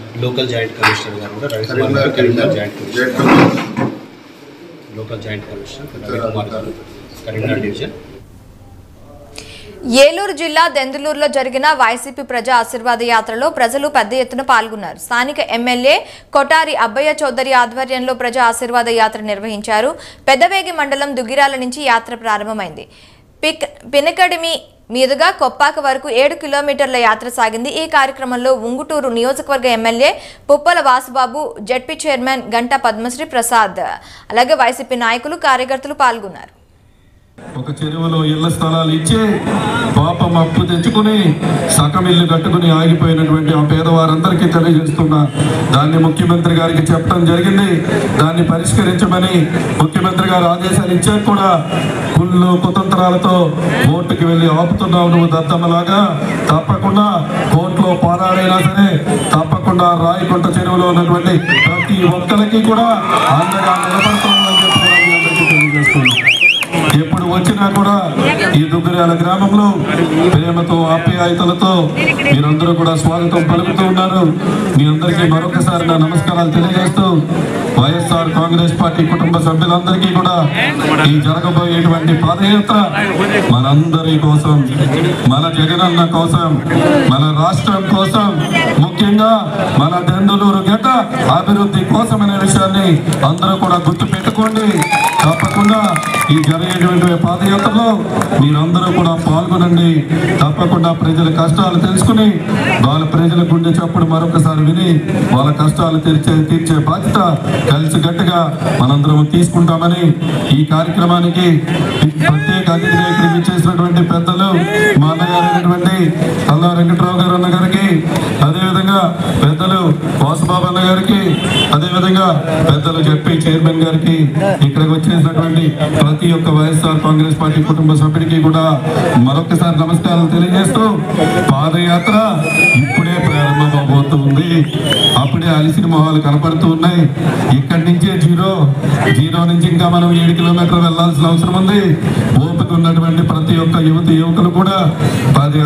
local joint commissioner గారు కూడా Ravikumar garu Karimnagar Karimnagar joint commissioner joint commissioner local joint commissioner Ravikumar garu Karimnagar division Eluru జిల్లా దెందులూరులో జరిగిన వైసీపీ ప్రజా ఆశీర్వాద యాత్రలో ప్రజలు పెద్ద ఎత్తున పాల్గొన్నారు స్థానిక ఎమ్మెల్యే కొటారి అబ్బయ్య చౌదరి ఆధ్వర్యంలో ప్రజా ఆశీర్వాద యాత్ర నిర్వహించారు పెద్దవేగి మండలం దుగ్గిరాల నుంచి యాత్ర ప్రారంభమైంది పిక్ పినకడిమి మీదుగా కొప్పాక వరకు ఏడు కిలోమీటర్ల యాత్ర సాగింది ఈ కార్యక్రమంలో ఉంగుటూరు నియోజకవర్గ MLA Puppala Vasubabu ZP chairman Ganta Padmasri Prasad అలాగే వైసీపీ నాయకులు కార్యకర్తలు పాల్గొన్నారు ఒక చెరువులో ఇళ్ల స్థలాలు ఇచ్చి పాపం అప్పు తెచ్చుకుని సగం ఇల్లు కట్టుకుని ఆగిపోయినటువంటి ఆ పేదవారందరికీ తెలియజేస్తున్నా దాన్ని ముఖ్యమంత్రి గారికి చెప్పడం జరిగింది దాన్ని పరిష్కరించమని ముఖ్యమంత్రి గారు ఆదేశాలు ఇచ్చాక కూడా కుళ్ళు కుతంత్రాలతో కోర్టుకి వెళ్ళి ఆపుతున్నావు నువ్వు దత్తమ్మలాగా తప్పకుండా కోర్టులో పోరాడైనా సరే తప్పకుండా రాయకుంట చెరువులో ఉన్నటువంటి ప్రతి ఒక్కరికి కూడా అండగా నిలబడుతున్నామని చెప్పి కూడా మీ అందరికీ తెలియజేస్తున్నాను ఎప్పుడు వచ్చినా కూడా ఈ దుగ్గరాల గ్రామంలో ప్రేమతో ఆప్యాయతలతో మీరందరూ కూడా స్వాగతం పలుకుతూ ఉన్నారు మీ అందరికీ మరొకసారి నా నమస్కారాలు తెలియజేస్తూ వైఎస్ఆర్ కాంగ్రెస్ పార్టీ కుటుంబ సభ్యులందరికీ కూడా ఈ జరగబోయేటువంటి పాదయాత్ర మనందరి కోసం మన జగనన్న కోసం మన రాష్ట్రం కోసం ముఖ్యంగా మన దెందులూరు గడ్డ అభివృద్ధి కోసం అనే విషయాన్ని అందరూ కూడా గుర్తు పెట్టుకోండి తప్పకుండా ఈ జరిగేటువంటి పాదయాత్రలో మీరందరూ కూడా పాల్గొనండి తప్పకుండా ప్రజల కష్టాలు తెలుసుకుని వాళ్ళ ప్రజల గుండె చప్పుడు మరొకసారి విని వాళ్ళ కష్టాలు తీర్చే తీర్చే బాధ్యత కలిసి గట్టిగా మనందరం తీసుకుంటామని ఈ కార్యక్రమానికి ప్రత్యేక అతిథిగా ఇక్కడికి ఇచ్చేసినటువంటి పెద్దలు మా అన్నగారైనటువంటి అల్లా వెంకట్రావు గారు అన్న గారికి అదేవిధంగా పెద్దలు వాసుబాబు అన్న గారికి అదేవిధంగా పెద్దలు చెప్పి చైర్మన్ గారికి ఇక్కడికి వచ్చేసినటువంటి ప్రతి ఒక్క వైఎస్ఆర్ కాంగ్రెస్ పార్టీ కుటుంబ సభ్యుడికి కూడా మరొకసారి నమస్కారం తెలియజేస్తూ పాదయాత్ర ఇప్పుడే ప్రారంభమవబోతుంది అప్పుడే అలిసిన మొహాలు కనపడుతూ ఉన్నాయి ఇక్కడి నుంచే జీరో జీరో నుంచి ఇంకా మనం ఏడు కిలోమీటర్లు వెళ్లాల్సిన అవసరం ఉంది ఓపిక ఉన్నటువంటి ప్రతి ఒక్క యువతి యువకులు కూడా పాదయాత్ర